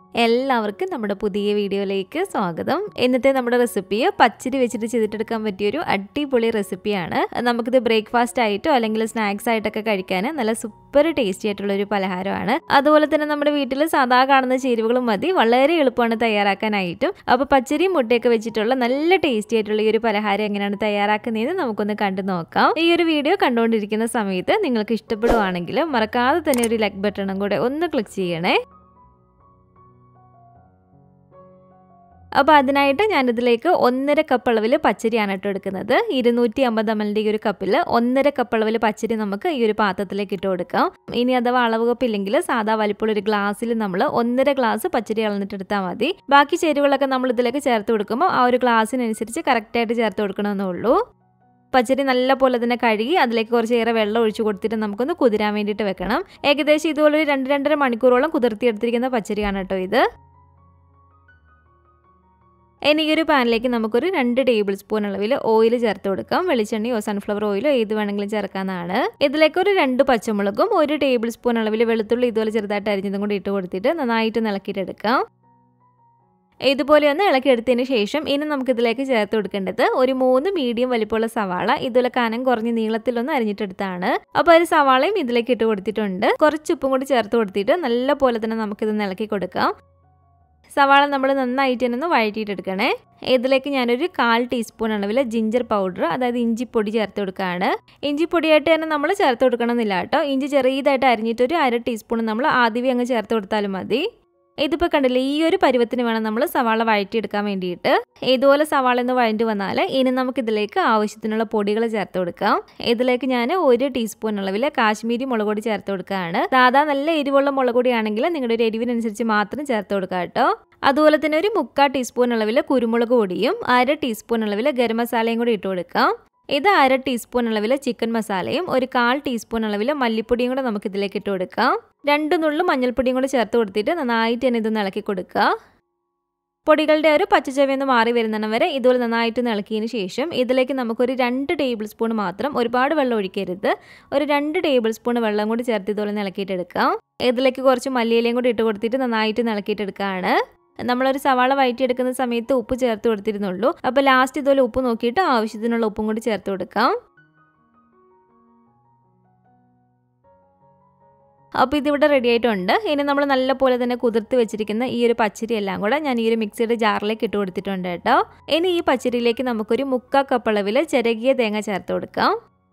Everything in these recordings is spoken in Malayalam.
എല്ലാവർക്കും നമ്മുടെ പുതിയ വീഡിയോയിലേക്ക് സ്വാഗതം ഇന്നത്തെ നമ്മുടെ റെസിപ്പി പച്ചരി വെച്ചിട്ട് ചെയ്തിട്ടെടുക്കാൻ പറ്റിയൊരു അടിപൊളി റെസിപ്പിയാണ് നമുക്കിത് ബ്രേക്ക്ഫാസ്റ്റ് ആയിട്ടോ അല്ലെങ്കിൽ സ്നാക്സ് ആയിട്ടൊക്കെ കഴിക്കാൻ നല്ല സൂപ്പർ ടേസ്റ്റി ആയിട്ടുള്ള ഒരു പലഹാരമാണ് അതുപോലെ തന്നെ നമ്മുടെ വീട്ടിൽ സാധാ കാണുന്ന ചേരുവകളും മതി വളരെ എളുപ്പമാണ് തയ്യാറാക്കാനായിട്ടും അപ്പോൾ പച്ചരിയും മുട്ടയൊക്കെ വെച്ചിട്ടുള്ള നല്ല ടേസ്റ്റി ആയിട്ടുള്ള ഈ ഒരു പലഹാരം എങ്ങനെയാണ് തയ്യാറാക്കുന്നതെന്ന് നമുക്കൊന്ന് കണ്ടു നോക്കാം ഈ ഒരു വീഡിയോ കണ്ടുകൊണ്ടിരിക്കുന്ന സമയത്ത് നിങ്ങൾക്ക് ഇഷ്ടപ്പെടുവാണെങ്കിൽ മറക്കാതെ തന്നെ ഒരു ലൈക്ക് ബട്ടണും കൂടെ ഒന്ന് ക്ലിക്ക് ചെയ്യണേ അപ്പോൾ അതിനായിട്ട് ഞാനിതിലേക്ക് ഒന്നര കപ്പ് അളവിൽ പച്ചരിയാണ് കേട്ടോ എടുക്കുന്നത് ഇരുന്നൂറ്റി അമ്പത് എമ്മലിൻ്റെ ഈ ഒരു കപ്പിൽ ഒന്നര കപ്പ് അളവിൽ പച്ചരി നമുക്ക് ഈ ഒരു പാത്രത്തിലേക്ക് ഇട്ട് കൊടുക്കാം ഇനി അഥവാ അളവ് കപ്പില്ലെങ്കിൽ സാധാ വലിപ്പമുള്ള ഒരു ഗ്ലാസ്സിൽ നമ്മൾ ഒന്നര ഗ്ലാസ് പച്ചരി അളന്നിട്ട് എടുത്താൽ മതി ബാക്കി ചേരുവകളൊക്കെ നമ്മൾ ഇതിലേക്ക് ചേർത്ത് കൊടുക്കുമ്പോൾ ആ ഒരു ഗ്ലാസ്സിനനുസരിച്ച് കറക്റ്റായിട്ട് ചേർത്ത് കൊടുക്കണമെന്നേ ഉള്ളൂ പച്ചരി നല്ല പോലെ തന്നെ കഴുകി അതിലേക്ക് കുറച്ചേറെ വെള്ളം ഒഴിച്ചു കൊടുത്തിട്ട് നമുക്കൊന്ന് കുതിരാൻ വേണ്ടിയിട്ട് വെക്കണം ഏകദേശം ഇതുപോലെ ഒരു രണ്ട് രണ്ടര മണിക്കൂറോളം കുതിർത്തിയെടുത്തിരിക്കുന്ന പച്ചരിയാണ് കേട്ടോ ഇത് ഇനി ഈ ഒരു പാനിലേക്ക് നമുക്കൊരു രണ്ട് ടേബിൾ സ്പൂൺ അളവിൽ ഓയിൽ ചേർത്ത് കൊടുക്കാം വെളിച്ചെണ്ണയോ സൺഫ്ലവർ ഓയിലോ ഏത് വേണമെങ്കിലും ചേർക്കാവുന്നതാണ് ഇതിലേക്ക് ഒരു രണ്ട് പച്ചമുളകും ഒരു ടേബിൾ സ്പൂൺ അളവിൽ വെളുത്തുള്ളി ഇതുപോലെ ചെറുതായിട്ട് അരിഞ്ഞതും കൂടി ഇട്ട് കൊടുത്തിട്ട് നന്നായിട്ട് ഇളക്കിയിട്ടെടുക്കാം ഇതുപോലെ ഒന്ന് ഇളക്കിയെടുത്തതിന് ശേഷം ഇനി നമുക്ക് ഇതിലേക്ക് ചേർത്ത് കൊടുക്കേണ്ടത് ഒരു മൂന്ന് മീഡിയം വലിപ്പമുള്ള സവാള ഇതുപോലെ കനം കുറഞ്ഞ് നീളത്തിലൊന്ന് അരിഞ്ഞിട്ടെടുത്താണ് അപ്പോൾ ഒരു സവാളയും ഇതിലേക്ക് ഇട്ട് കൊടുത്തിട്ടുണ്ട് കുറച്ച് ഉപ്പും കൂടി ചേർത്ത് കൊടുത്തിട്ട് നല്ല പോലെ തന്നെ നമുക്കിത് ഇളക്കി കൊടുക്കാം സവാള നമ്മൾ നന്നായിട്ട് തന്നെ ഒന്ന് വഴറ്റിയിട്ടെടുക്കണേ ഇതിലേക്ക് ഞാനൊരു കാൽ ടീസ്പൂൺ അളവിൽ ജിഞ്ചർ പൗഡർ അതായത് ഇഞ്ചിപ്പൊടി ചേർത്ത് കൊടുക്കുകയാണ് ഇഞ്ചിപ്പൊടിയായിട്ട് തന്നെ നമ്മൾ ചേർത്ത് കൊടുക്കണമെന്നില്ല കേട്ടോ ഇഞ്ചി ചെറിയതായിട്ട് അരിഞ്ഞിട്ട് ഒരു അര ടീസ്പൂൺ നമ്മൾ ആദ്യമേ അങ്ങ് ചേർത്ത് കൊടുത്താലും മതി ഇതിപ്പോൾ കണ്ടില്ലേ ഈ ഒരു പരുവത്തിന് വേണം നമ്മൾ സവാള വഴറ്റിയെടുക്കാൻ വേണ്ടിയിട്ട് ഇതുപോലെ സവാള എന്ന് വഴണ്ടി വന്നാൽ ഇനി നമുക്ക് ഇതിലേക്ക് ആവശ്യത്തിനുള്ള പൊടികൾ ചേർത്ത് കൊടുക്കാം ഇതിലേക്ക് ഞാൻ ഒരു ടീസ്പൂൺ അളവിൽ കാശ്മീരി മുളക് പൊടി ചേർത്ത് കൊടുക്കുകയാണ് സാധാ നല്ല എരിവുള്ള മുളക് പൊടിയാണെങ്കിൽ നിങ്ങളുടെ ഒരു എരിവിനനുസരിച്ച് മാത്രം ചേർത്ത് കൊടുക്കുക കേട്ടോ അതുപോലെ തന്നെ ഒരു മുക്കാൽ ടീസ്പൂൺ അളവിൽ കുരുമുളക് പൊടിയും അര ടീസ്പൂൺ അളവിൽ ഗരം മസാലയും കൂടി ഇട്ട് കൊടുക്കാം ഇത് അര ടീസ്പൂൺ അളവിൽ ചിക്കൻ മസാലയും ഒരു കാൽ ടീസ്പൂൺ അളവിൽ മല്ലിപ്പൊടിയും കൂടെ നമുക്ക് ഇതിലേക്ക് ഇട്ട് കൊടുക്കാം രണ്ട് നുള്ളു മഞ്ഞൾപ്പൊടിയും കൂടെ ചേർത്ത് കൊടുത്തിട്ട് നന്നായിട്ട് തന്നെ ഇതൊന്ന് ഇളക്കി കൊടുക്കുക പൊടികളുടെ ഒരു പച്ചച്ചവയൊന്ന് മാറി വരുന്നിടം വരെ ഇതുപോലെ നന്നായിട്ട് ഇളക്കിയതിന് ശേഷം ഇതിലേക്ക് നമുക്കൊരു രണ്ട് ടേബിൾ സ്പൂൺ മാത്രം ഒരുപാട് വെള്ളം ഒഴിക്കരുത് ഒരു രണ്ട് ടേബിൾ സ്പൂൺ വെള്ളം കൂടി ചേർത്ത് ഇതുപോലെ ഇളക്കിയിട്ടെടുക്കാം ഇതിലേക്ക് കുറച്ച് മല്ലിയിലയും കൂടി ഇട്ട് കൊടുത്തിട്ട് നന്നായിട്ട് ഇളക്കിയിട്ടെടുക്കുകയാണ് നമ്മളൊരു സവാള വഴറ്റിയെടുക്കുന്ന സമയത്ത് ഉപ്പ് ചേർത്ത് കൊടുത്തിരുന്നുള്ളൂ അപ്പോൾ ലാസ്റ്റ് ഇതുപോലെ ഉപ്പ് നോക്കിയിട്ട് ആവശ്യത്തിനുള്ള ഉപ്പും കൂടി ചേർത്ത് കൊടുക്കാം അപ്പോൾ ഇതിവിടെ റെഡി ആയിട്ടുണ്ട് ഇനി നമ്മൾ നല്ല പോലെ തന്നെ കുതിർത്ത് വെച്ചിരിക്കുന്ന ഈ ഒരു പച്ചരി എല്ലാം കൂടെ ഞാൻ ഈ ഒരു മിക്സിയുടെ ജാറിലേക്ക് ഇട്ട് കൊടുത്തിട്ടുണ്ട് കേട്ടോ ഇനി ഈ പച്ചരിയിലേക്ക് നമുക്കൊരു മുക്കാ കപ്പ് അളവിൽ ചിരകിയ തേങ്ങ ചേർത്ത് കൊടുക്കാം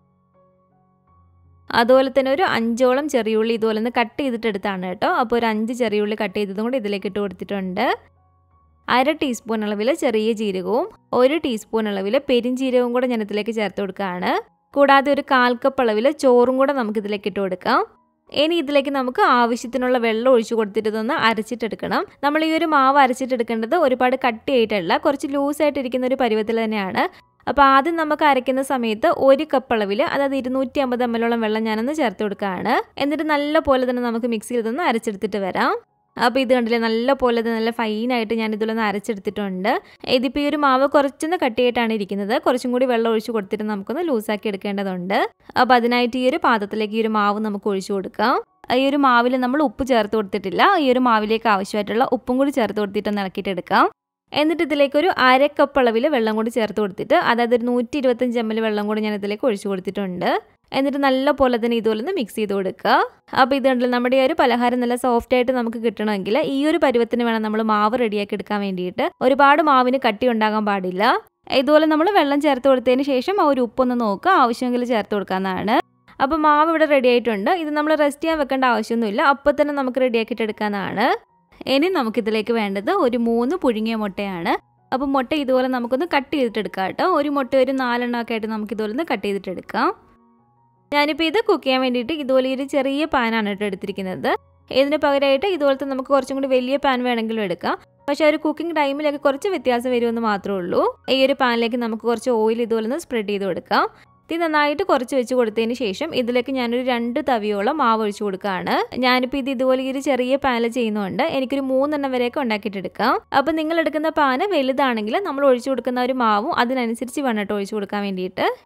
അതുപോലെ തന്നെ ഒരു അഞ്ചോളം ചെറിയുള്ളി ഇതുപോലെ ഒന്ന് കട്ട് ചെയ്തിട്ടെടുത്താണ് കേട്ടോ അപ്പോൾ ഒരു അഞ്ച് ചെറിയുള്ളി കട്ട് ചെയ്തതും കൂടി ഇതിലേക്ക് ഇട്ട് കൊടുത്തിട്ടുണ്ട് അര ടീസ്പൂൺ അളവിൽ ചെറിയ ജീരകവും ഒരു ടീസ്പൂൺ അളവിൽ പെരിഞ്ജീരകവും കൂടെ ഞാൻ ഇതിലേക്ക് ചേർത്ത് കൊടുക്കുകയാണ് കൂടാതെ ഒരു കാൽ കപ്പ് അളവിൽ ചോറും കൂടെ നമുക്ക് ഇതിലേക്ക് ഇട്ട് കൊടുക്കാം ഇനി ഇതിലേക്ക് നമുക്ക് ആവശ്യത്തിനുള്ള വെള്ളം ഒഴിച്ചു കൊടുത്തിട്ട് ഇതൊന്ന് അരച്ചിട്ടെടുക്കണം നമ്മൾ ഈ ഒരു മാവ് അരച്ചിട്ടെടുക്കേണ്ടത് ഒരുപാട് കട്ടിയായിട്ടല്ല കുറച്ച് ലൂസായിട്ടിരിക്കുന്ന ഒരു പരുവത്തിൽ തന്നെയാണ് അപ്പോൾ ആദ്യം നമുക്ക് അരയ്ക്കുന്ന സമയത്ത് ഒരു കപ്പ് അളവിൽ അതായത് ഇരുന്നൂറ്റി അമ്പത് എം എല്ലോളം വെള്ളം ഞാനൊന്ന് ചേർത്ത് കൊടുക്കുകയാണ് എന്നിട്ട് നല്ല പോലെ തന്നെ നമുക്ക് മിക്സിയിൽ ഇതൊന്ന് അരച്ചെടുത്തിട്ട് വരാം അപ്പോൾ ഇത് കണ്ടില്ലേ നല്ല പോലെ തന്നെ നല്ല ഫൈനായിട്ട് ഞാൻ ഇതിലൊന്ന് അരച്ചെടുത്തിട്ടുണ്ട് ഇതിപ്പോൾ ഈ ഒരു മാവ് കുറച്ചൊന്ന് കട്ടിയായിട്ടാണ് ഇരിക്കുന്നത് കുറച്ചും കൂടി വെള്ളം ഒഴിച്ച് കൊടുത്തിട്ട് നമുക്കൊന്ന് ലൂസാക്കി എടുക്കേണ്ടതുണ്ട് അപ്പോൾ അതിനായിട്ട് ഈ ഒരു പാത്രത്തിലേക്ക് ഈ ഒരു മാവ് നമുക്ക് ഒഴിച്ചു കൊടുക്കാം ഈ ഒരു മാവിൽ നമ്മൾ ഉപ്പ് ചേർത്ത് കൊടുത്തിട്ടില്ല ഈ ഒരു മാവിലേക്ക് ആവശ്യമായിട്ടുള്ള ഉപ്പും കൂടി ചേർത്ത് കൊടുത്തിട്ട് ഇളക്കിയിട്ടെടുക്കാം എന്നിട്ട് ഇതിലേക്ക് ഒരു അര കപ്പ് അളവിൽ വെള്ളം കൂടി ചേർത്ത് കൊടുത്തിട്ട് അതായത് ഒരു നൂറ്റി ഇരുപത്തഞ്ച് എം എൽ വെള്ളം കൂടി ഞാൻ ഇതിലേക്ക് ഒഴിച്ചു കൊടുത്തിട്ടുണ്ട് എന്നിട്ട് നല്ല പോലെ തന്നെ ഇതുപോലെ ഒന്ന് മിക്സ് ചെയ്ത് കൊടുക്കുക അപ്പോൾ ഇത് കണ്ടില്ല നമ്മുടെ ഈ ഒരു പലഹാരം നല്ല സോഫ്റ്റ് ആയിട്ട് നമുക്ക് കിട്ടണമെങ്കിൽ ഈ ഒരു പരുവത്തിന് വേണം നമ്മൾ മാവ് റെഡിയാക്കി എടുക്കാൻ വേണ്ടിയിട്ട് ഒരുപാട് മാവിന് കട്ടി ഉണ്ടാകാൻ പാടില്ല ഇതുപോലെ നമ്മൾ വെള്ളം ചേർത്ത് കൊടുത്തതിന് ശേഷം ആ ഒരു ഉപ്പൊന്ന് നോക്കുക ആവശ്യമെങ്കിൽ ചേർത്ത് കൊടുക്കാവുന്നതാണ് അപ്പോൾ മാവ് ഇവിടെ റെഡി ആയിട്ടുണ്ട് ഇത് നമ്മൾ റെസ്റ്റ് ചെയ്യാൻ വെക്കേണ്ട ആവശ്യമൊന്നുമില്ല അപ്പോൾ തന്നെ നമുക്ക് റെഡിയാക്കിയിട്ട് എടുക്കാവുന്നതാണ് ഇനി നമുക്കിതിലേക്ക് വേണ്ടത് ഒരു മൂന്ന് പുഴുങ്ങിയ മുട്ടയാണ് അപ്പോൾ മുട്ട ഇതുപോലെ നമുക്കൊന്ന് കട്ട് ചെയ്തിട്ടെടുക്കാം കേട്ടോ ഒരു മുട്ട ഒരു നാലെണ്ണം ഒക്കെ ആയിട്ട് നമുക്ക് ഇതുപോലെ ഒന്ന് കട്ട് ചെയ്തിട്ടെടുക്കാം ഞാനിപ്പോൾ ഇത് കുക്ക് ചെയ്യാൻ വേണ്ടിയിട്ട് ഇതുപോലെ ഒരു ചെറിയ പാനാണ് കേട്ടോ എടുത്തിരിക്കുന്നത് ഇതിന് പകരമായിട്ട് ഇതുപോലത്തെ നമുക്ക് കുറച്ചും കൂടി വലിയ പാൻ വേണമെങ്കിലും എടുക്കാം പക്ഷേ ഒരു കുക്കിംഗ് ടൈമിലൊക്കെ കുറച്ച് വ്യത്യാസം വരുമെന്ന് മാത്രമേ ഉള്ളൂ ഈ ഒരു പാനിലേക്ക് നമുക്ക് കുറച്ച് ഓയിൽ ഇതുപോലെ ഒന്ന് സ്പ്രെഡ് ചെയ്ത് കൊടുക്കാം തീ നന്നായിട്ട് കുറച്ച് വെച്ച് കൊടുത്തതിന് ശേഷം ഇതിലേക്ക് ഞാനൊരു രണ്ട് തവിയോളം മാവ് ഒഴിച്ചു കൊടുക്കുകയാണ് ഞാനിപ്പോൾ ഇത് ഇതുപോലെ ഈ ഒരു ചെറിയ പാനിൽ ചെയ്യുന്നതുകൊണ്ട് എനിക്കൊരു മൂന്നെണ്ണം വരെയൊക്കെ ഉണ്ടാക്കിയിട്ടെടുക്കാം അപ്പം നിങ്ങൾ എടുക്കുന്ന പാന് വലുതാണെങ്കിൽ നമ്മൾ ഒഴിച്ചു കൊടുക്കുന്ന ഒരു മാവും അതിനനുസരിച്ച് വേണം കേട്ടോ ഒഴിച്ചു കൊടുക്കാൻ വേണ്ടിയിട്ട്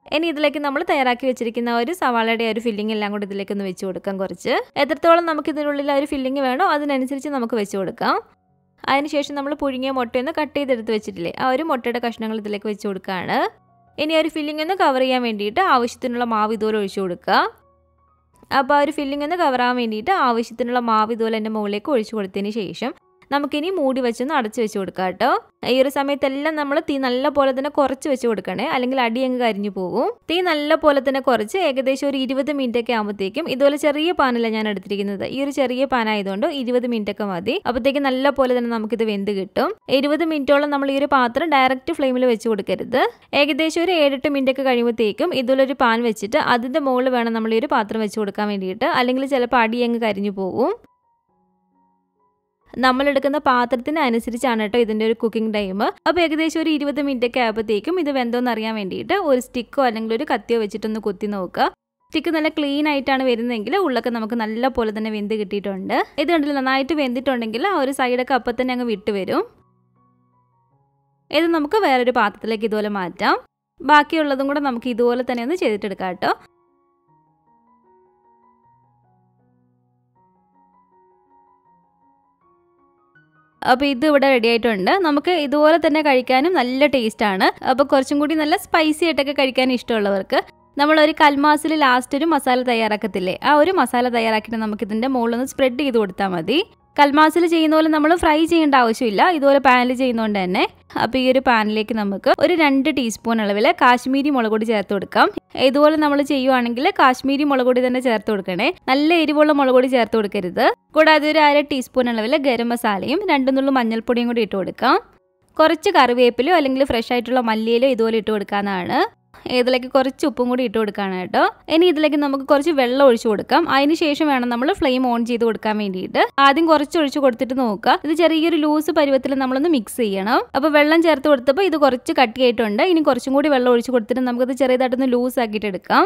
ഇനി ഇതിലേക്ക് നമ്മൾ തയ്യാറാക്കി വെച്ചിരിക്കുന്ന ഒരു സവാളയുടെ ഒരു ഫില്ലിംഗ് എല്ലാം കൂടി ഇതിലേക്ക് ഒന്ന് വെച്ച് കൊടുക്കാം കുറച്ച് എത്രത്തോളം നമുക്ക് ഇതിനുള്ളിൽ ആ ഒരു ഫില്ലിംഗ് വേണോ അതിനനുസരിച്ച് നമുക്ക് വെച്ച് കൊടുക്കാം അതിനുശേഷം നമ്മൾ പുഴുങ്ങിയ മുട്ടയൊന്ന് കട്ട് ചെയ്തെടുത്ത് വെച്ചിട്ടില്ലേ ആ ഒരു മുട്ടയുടെ കഷ്ണങ്ങൾ ഇതിലേക്ക് വെച്ച് കൊടുക്കുകയാണ് ഇനി ആ ഒരു ഫില്ലിംഗ് ഒന്ന് കവർ ചെയ്യാൻ വേണ്ടിയിട്ട് ആവശ്യത്തിനുള്ള മാവ് ഇതുപോലെ ഒഴിച്ചു കൊടുക്കുക അപ്പോൾ ആ ഒരു ഫില്ലിംഗ് ഒന്ന് കവർ ആവാൻ വേണ്ടിയിട്ട് ആവശ്യത്തിനുള്ള മാവ് ഇതുപോലെ എൻ്റെ മുകളിലേക്ക് ഒഴിച്ചു കൊടുത്തതിന് ശേഷം നമുക്കിനി മൂടി വെച്ചൊന്ന് അടച്ചു വെച്ച് കൊടുക്കാം കേട്ടോ ഈ ഒരു സമയത്തെല്ലാം നമ്മൾ തീ നല്ല പോലെ തന്നെ കുറച്ച് വെച്ച് കൊടുക്കണേ അല്ലെങ്കിൽ അടി അങ്ങ് കരിഞ്ഞു പോകും തീ നല്ല പോലെ തന്നെ കുറച്ച് ഏകദേശം ഒരു ഇരുപത് മിനിറ്റ് ഒക്കെ ആകുമ്പോഴത്തേക്കും ഇതുപോലെ ചെറിയ പാനല്ല ഞാൻ എടുത്തിരിക്കുന്നത് ഈ ഒരു ചെറിയ പാൻ ആയതുകൊണ്ട് ഇരുപത് മിനിറ്റ് ഒക്കെ മതി അപ്പോഴത്തേക്കും നല്ല പോലെ തന്നെ നമുക്കിത് വെന്ത് കിട്ടും ഇരുപത് മിനിറ്റോളം നമ്മൾ ഈ ഒരു പാത്രം ഡയറക്റ്റ് ഫ്ലെയിമിൽ വെച്ച് കൊടുക്കരുത് ഏകദേശം ഒരു ഏഴെട്ട് മിനിറ്റ് ഒക്കെ കഴിയുമ്പോഴത്തേക്കും ഇതുപോലെ ഒരു പാൻ വെച്ചിട്ട് അതിൻ്റെ മുകളിൽ വേണം നമ്മൾ ഈ ഒരു പാത്രം വെച്ച് കൊടുക്കാൻ വേണ്ടിയിട്ട് അല്ലെങ്കിൽ ചിലപ്പോൾ അടി അങ്ങ് കരിഞ്ഞു പോകും നമ്മളെടുക്കുന്ന പാത്രത്തിന് അനുസരിച്ചാണ് കേട്ടോ ഇതിൻ്റെ ഒരു കുക്കിംഗ് ടൈം അപ്പോൾ ഏകദേശം ഒരു ഇരുപത് മിനിറ്റ് ഒക്കെ ആകുമ്പോഴത്തേക്കും ഇത് വെന്തോന്ന് അറിയാൻ വേണ്ടിയിട്ട് ഒരു സ്റ്റിക്കോ അല്ലെങ്കിൽ ഒരു കത്തിയോ വെച്ചിട്ടൊന്ന് കുത്തി നോക്കുക സ്റ്റിക്ക് നല്ല ക്ലീൻ ആയിട്ടാണ് വരുന്നതെങ്കിൽ ഉള്ളൊക്കെ നമുക്ക് നല്ല പോലെ തന്നെ വെന്ത് കിട്ടിയിട്ടുണ്ട് ഇത് കണ്ടില്ല നന്നായിട്ട് വെന്തിട്ടുണ്ടെങ്കിൽ ആ ഒരു സൈഡൊക്കെ അപ്പം തന്നെ അങ്ങ് വിട്ട് വരും ഇത് നമുക്ക് വേറൊരു പാത്രത്തിലേക്ക് ഇതുപോലെ മാറ്റാം ബാക്കിയുള്ളതും കൂടെ നമുക്ക് ഇതുപോലെ തന്നെ ഒന്ന് ചെയ്തിട്ടെടുക്കാം കേട്ടോ അപ്പോൾ ഇത് ഇവിടെ റെഡി ആയിട്ടുണ്ട് നമുക്ക് ഇതുപോലെ തന്നെ കഴിക്കാനും നല്ല ടേസ്റ്റാണ് അപ്പോൾ കുറച്ചും കൂടി നല്ല സ്പൈസി ആയിട്ടൊക്കെ കഴിക്കാൻ ഇഷ്ടമുള്ളവർക്ക് നമ്മളൊരു കൽമാസിൽ ലാസ്റ്റ് ഒരു മസാല തയ്യാറാക്കത്തില്ലേ ആ ഒരു മസാല തയ്യാറാക്കിയിട്ട് നമുക്ക് ഇതിൻ്റെ മുകളിലൊന്ന് സ്പ്രെഡ് ചെയ്ത് കൊടുത്താൽ മതി കൽമാസിൽ ചെയ്യുന്ന പോലെ നമ്മൾ ഫ്രൈ ചെയ്യേണ്ട ആവശ്യമില്ല ഇതുപോലെ പാനിൽ ചെയ്യുന്നതുകൊണ്ട് തന്നെ അപ്പോൾ ഈ ഒരു പാനിലേക്ക് നമുക്ക് ഒരു രണ്ട് ടീസ്പൂൺ അളവിൽ കാശ്മീരി മുളക് പൊടി ചേർത്ത് കൊടുക്കാം ഇതുപോലെ നമ്മൾ ചെയ്യുവാണെങ്കിൽ കാശ്മീരി മുളക് പൊടി തന്നെ ചേർത്ത് കൊടുക്കണേ നല്ല എരിവുള്ള മുളക് പൊടി ചേർത്ത് കൊടുക്കരുത് കൂടാതെ ഒരു അര ടീസ്പൂൺ അളവിൽ ഗരം മസാലയും രണ്ടു നുള്ളു മഞ്ഞൾപ്പൊടിയും കൂടി ഇട്ട് കൊടുക്കാം കുറച്ച് കറിവേപ്പിലോ അല്ലെങ്കിൽ ഫ്രഷ് ആയിട്ടുള്ള മല്ലിയിലോ ഇതുപോലെ ഇട്ട് കൊടുക്കാവുന്നതാണ് ഇതിലേക്ക് കുറച്ച് ഉപ്പും കൂടി ഇട്ട് കൊടുക്കുകയാണ് കേട്ടോ ഇനി ഇതിലേക്ക് നമുക്ക് കുറച്ച് വെള്ളം ഒഴിച്ചു കൊടുക്കാം അതിന് ശേഷം വേണം നമ്മൾ ഫ്ലെയിം ഓൺ ചെയ്ത് കൊടുക്കാൻ വേണ്ടിയിട്ട് ആദ്യം കുറച്ച് ഒഴിച്ച് കൊടുത്തിട്ട് നോക്കുക ഇത് ചെറിയൊരു ലൂസ് പരുവത്തിൽ നമ്മളൊന്ന് മിക്സ് ചെയ്യണം അപ്പോൾ വെള്ളം ചേർത്ത് കൊടുത്തപ്പോൾ ഇത് കുറച്ച് കട്ടിയായിട്ടുണ്ട് ഇനി കുറച്ചും കൂടി വെള്ളം ഒഴിച്ച് കൊടുത്തിട്ട് നമുക്കത് ചെറിയതായിട്ടൊന്ന് ലൂസ് ആക്കിയിട്ട് എടുക്കാം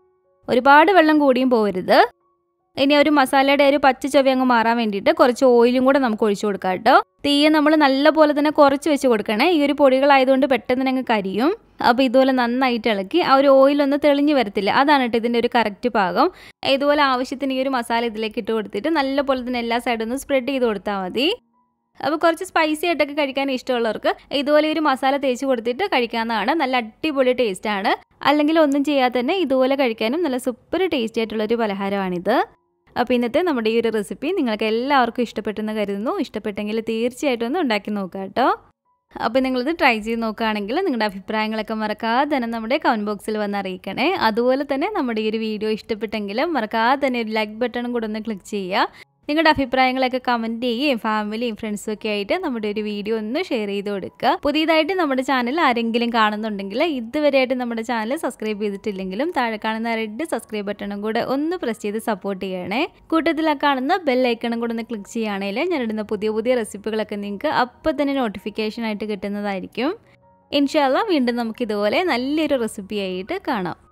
ഒരുപാട് വെള്ളം കൂടിയും പോകരുത് ഇനി ഒരു മസാലയുടെ ഒരു പച്ച ചൊവ്വ അങ്ങ് മാറാൻ വേണ്ടിയിട്ട് കുറച്ച് ഓയിലും കൂടെ നമുക്ക് ഒഴിച്ചു കൊടുക്കാം കേട്ടോ തീയെ നമ്മൾ നല്ല പോലെ തന്നെ കുറച്ച് വെച്ച് കൊടുക്കണേ ഈ ഒരു പൊടികളായതുകൊണ്ട് പെട്ടെന്ന് തന്നെ അങ്ങ് കരിയും അപ്പോൾ ഇതുപോലെ നന്നായിട്ട് ഇളക്കി ആ ഒരു ഓയിലൊന്ന് തെളിഞ്ഞ് വരത്തില്ല അതാണ് കേട്ടോ ഇതിൻ്റെ ഒരു കറക്റ്റ് പാകം ഇതുപോലെ ആവശ്യത്തിന് ഈ ഒരു മസാല ഇതിലേക്ക് ഇട്ട് കൊടുത്തിട്ട് നല്ല പോലെ തന്നെ എല്ലാ സൈഡും ഒന്ന് സ്പ്രെഡ് ചെയ്ത് കൊടുത്താൽ മതി അപ്പോൾ കുറച്ച് സ്പൈസി ആയിട്ടൊക്കെ കഴിക്കാൻ ഇഷ്ടമുള്ളവർക്ക് ഇതുപോലെ ഒരു മസാല തേച്ച് കൊടുത്തിട്ട് കഴിക്കാവുന്നതാണ് നല്ല അടിപൊളി ടേസ്റ്റാണ് അല്ലെങ്കിൽ ഒന്നും ചെയ്യാതെ തന്നെ ഇതുപോലെ കഴിക്കാനും നല്ല സൂപ്പർ ടേസ്റ്റി ആയിട്ടുള്ളൊരു പലഹാരമാണിത് അപ്പോൾ ഇന്നത്തെ നമ്മുടെ ഈ ഒരു റെസിപ്പി നിങ്ങൾക്ക് എല്ലാവർക്കും ഇഷ്ടപ്പെട്ടെന്ന് കരുതുന്നു ഇഷ്ടപ്പെട്ടെങ്കിൽ തീർച്ചയായിട്ടും ഒന്ന് ഉണ്ടാക്കി നോക്കാം കേട്ടോ അപ്പോൾ നിങ്ങളിത് ട്രൈ ചെയ്ത് നോക്കുകയാണെങ്കിൽ നിങ്ങളുടെ അഭിപ്രായങ്ങളൊക്കെ മറക്കാതെ തന്നെ നമ്മുടെ കമൻറ്റ് ബോക്സിൽ വന്ന് അറിയിക്കണേ അതുപോലെ തന്നെ നമ്മുടെ ഈ ഒരു വീഡിയോ ഇഷ്ടപ്പെട്ടെങ്കിൽ മറക്കാതെ തന്നെ ഒരു ലൈക്ക് ബട്ടണും കൂടെ ഒന്ന് ക്ലിക്ക് ചെയ്യുക നിങ്ങളുടെ അഭിപ്രായങ്ങളൊക്കെ കമൻറ്റ് ചെയ്യുകയും ഫാമിലിയും ഫ്രണ്ട്സും ഒക്കെ ആയിട്ട് നമ്മുടെ ഒരു വീഡിയോ ഒന്ന് ഷെയർ ചെയ്ത് കൊടുക്കുക പുതിയതായിട്ട് നമ്മുടെ ചാനൽ ആരെങ്കിലും കാണുന്നുണ്ടെങ്കിൽ ഇതുവരെയായിട്ട് നമ്മുടെ ചാനൽ സബ്സ്ക്രൈബ് ചെയ്തിട്ടില്ലെങ്കിലും താഴെ കാണുന്ന റെഡ് സബ്സ്ക്രൈബ് ബട്ടണും കൂടെ ഒന്ന് പ്രസ് ചെയ്ത് സപ്പോർട്ട് ചെയ്യണേ കൂട്ടത്തിൽ ആ കാണുന്ന ബെൽ ഐക്കണും കൂടെ ഒന്ന് ക്ലിക്ക് ചെയ്യുകയാണെങ്കിൽ ഞാനിടുന്ന പുതിയ പുതിയ റെസിപ്പികളൊക്കെ നിങ്ങൾക്ക് അപ്പോൾ തന്നെ നോട്ടിഫിക്കേഷൻ ആയിട്ട് കിട്ടുന്നതായിരിക്കും ഇൻഷാല്ല വീണ്ടും നമുക്ക് ഇതുപോലെ നല്ലൊരു റെസിപ്പി ആയിട്ട് കാണാം